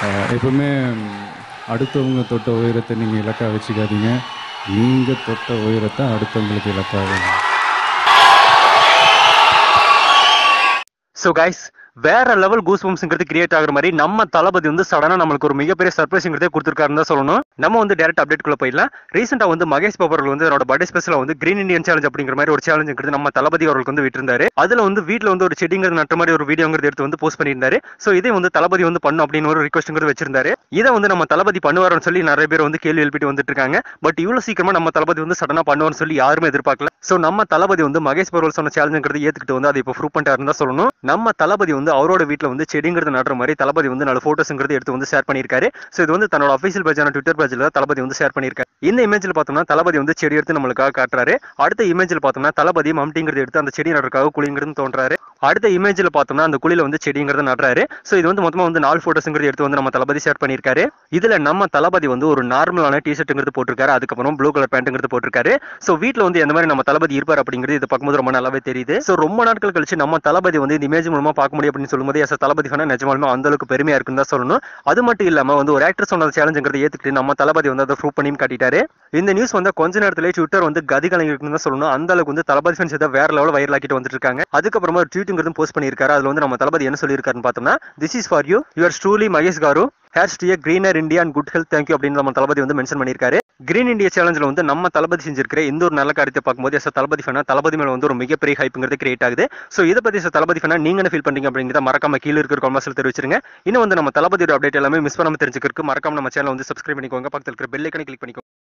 அஹ், எப்பவுமே ம், அடுத்தவங்க தொட்ட உயரத்தை நீங்கள் இலக்கா வச்சுக்காதீங்க நீங்கள் தொட்ட உயரத்தை அடுத்தவங்களுக்கு இலக்காக ஸோ கைஸ் வேற லெவல் கூஸ் பம்ப்ஸ்ங்கிறது கிரியேட் ஆகுற மாதிரி நம்ம தளபதி வந்து சடனா நம்மளுக்கு ஒரு மிகப்பெரிய சர்ப்ரைஸ்ங்கிறதே கொடுத்துருக்காருன்னு தான் சொல்லணும் நம்ம வந்து டேரக்ட் அப்டேட் குள்ள போயிடலாம் ரீசெண்டா வந்து மகேஷ் பாபு அவர்கள் வந்து அவரோட பர்த்டே ஸ்பெஷல வந்து கிரீன் இந்தியன் சேலஞ்ச் அப்படிங்கிற மாதிரி ஒரு சேலஞ்சுங்கிறது நம்ம தளபதி அவர்களுக்கு வந்து விட்டிருந்தாரு அதுல வந்து வீட்ல வந்து ஒரு செடிங்கிறது நட்ட மாதிரி ஒரு வீடியோங்கிறது எடுத்து வந்து போஸ்ட் பண்ணியிருந்தாரு ஸோ இதே வந்து தளபதி வந்து பண்ணும் அப்படின்னு ஒரு ரிக்வஸ்ட்ங்கிறது வச்சிருந்தாரு இதை வந்து நம்ம தளபதி பண்ணுவாருன்னு சொல்லி நிறைய பேர் வந்து கேள்வி எழுப்பிட்டு வந்துட்டு இருக்காங்க பட் இவ்வளவு சீக்கிரமா நம்ம தளபதி வந்து சடனா பண்ணுவார்னு சொல்லி யாருமே எதிர்பார்க்கல ஸோ நம்ம தளபதி வந்து மகேஷ் பர்வல் சொன்ன சேலஞ்சுங்கிறது ஏத்துக்கிட்டு வந்து அதை இப்போ ப்ரூவ் பண்ணிட்டாருன்னு தான் சொல்லணும் நம்ம தளபதி வந்து அவரோட வீட்ல வந்து செடிங்கிறது நடுற மாதிரி தளபதி வந்து நல்ல போட்டோஸ்ங்கிறது எடுத்து வந்து ஷேர் பண்ணியிருக்காரு ஸோ இது வந்து தன்னோட அஃபீஷியல் பேஜான ட்விட்டர் பேஜில் தான் தளபதி வந்து ஷேர் பண்ணியிருக்காரு இந்த இமேஜில் பார்த்தோம்னா தளபதி வந்து செடி எடுத்து நம்மளுக்காக காட்டுறாரு அடுத்த இமேஜில் பார்த்தோம்னா தளபதி மம்டிங்கிறது எடுத்து அந்த செடி நடுறதுக்காக குழிங்கிறது தோன்றாரு அடுத்த இமேஜில் பார்த்தோம்னா அந்த குழியில வந்து செடிங்கிறது நடுறாரு ஸோ இது வந்து மொத்தமாக வந்து நாலு போட்டோஸ்ங்கிறது எடுத்து வந்து நம்ம தளபதி ஷேர் பண்ணியிருக்காரு இதுல நம்ம தளபதி வந்து ஒரு நார்மலான டிஷர்ட்டுங்கிறது போட்டிருக்காரு அதுக்கப்புறம் ப்ளூ கலர் பேண்ட்டுங்கிறது போட்டிருக்காரு ஸோ வீட்டில் வந்து எந்த மாதிரி நம்ம தளபதி இருப்பார் அப்படிங்கிறது இதை பார்க்கும்போது ரொம்ப நல்லாவே தெரியுது ஸோ ரொம்ப நாட்கள் கழிச்சு நம்ம தளபதி வந்து இந்த இமேஜ் மூலமா பார்க்க முடியும் அப்படின்னு சொல்லும்போது எஸ் தளபதி ஃபேனா நிஜமாலுமே அந்த அளவுக்கு பெருமையா இருக்குன்னு தான் சொல்லணும் அது மட்டும் இல்லாம வந்து ஒரு ஆக்டர் சொன்ன சேலஞ்சுங்கிறத ஏத்துக்கிட்டு நம்ம தளபதி வந்து அதை ப்ரூவ் பண்ணியும் காட்டிட்டாரு இந்த நியூஸ் வந்து கொஞ்ச நேரத்திலே ட்விட்டர் வந்து கதி கலங்கிருக்குன்னு தான் சொல்லணும் அந்த அளவுக்கு வந்து தளபதி ஃபேன்ஸ் இதை வேற லெவலில் வைரல் ஆக்கிட்டு வந்துட்டு இருக்காங்க அதுக்கப்புறமா ஒரு ட்வீட்டுங்கிறது போஸ்ட் பண்ணியிருக்காரு அதுல வந்து நம்ம தளபதி என்ன சொல்லியிருக்காருன்னு பார்த்தோம்னா this is for you your truly Mahesh garu here's to greener India and good health thank you அப்படின்னு நம்ம தளபதி வந்து மென்ஷன் பண்ணியிருக்காரு கிரீன் இந்தியா சேலஞ்சில் வந்து நம்ம தளபதி செஞ்சிருக்கிற எந்த ஒரு நல்ல காரியத்தை பார்க்கும்போது எஸ் தளபதி ஃபேனா தளபதி மேல வந்து ஒரு மிகப்பெரிய ஹைப்புங்கிறது கிரியேட் ஆகுது ஸோ இதை பத்தி சார் தளபதி ஃபேனா நீங்க என்ன ஃபீல் பண்றீங்க அப்படிங்கிறத மறக்காம கீழே இருக்கிற கமெண்ட்ஸ்ல தெரிவிச்சிருங்க இன்னும் வந்து நம்ம தளபதியோட அப்டேட் எல்லாமே மிஸ் பண்ணாம தெரிஞ்சுக்கிறதுக்கு மறக்காம நம்ம சேனல் வந்து சப்ஸ்கிரைப் பண்ணிக்கோங்க பக்கத்தில் இருக்கிற பெல் ஐக்கனை கிளிக் பண்ணிக்கோங்க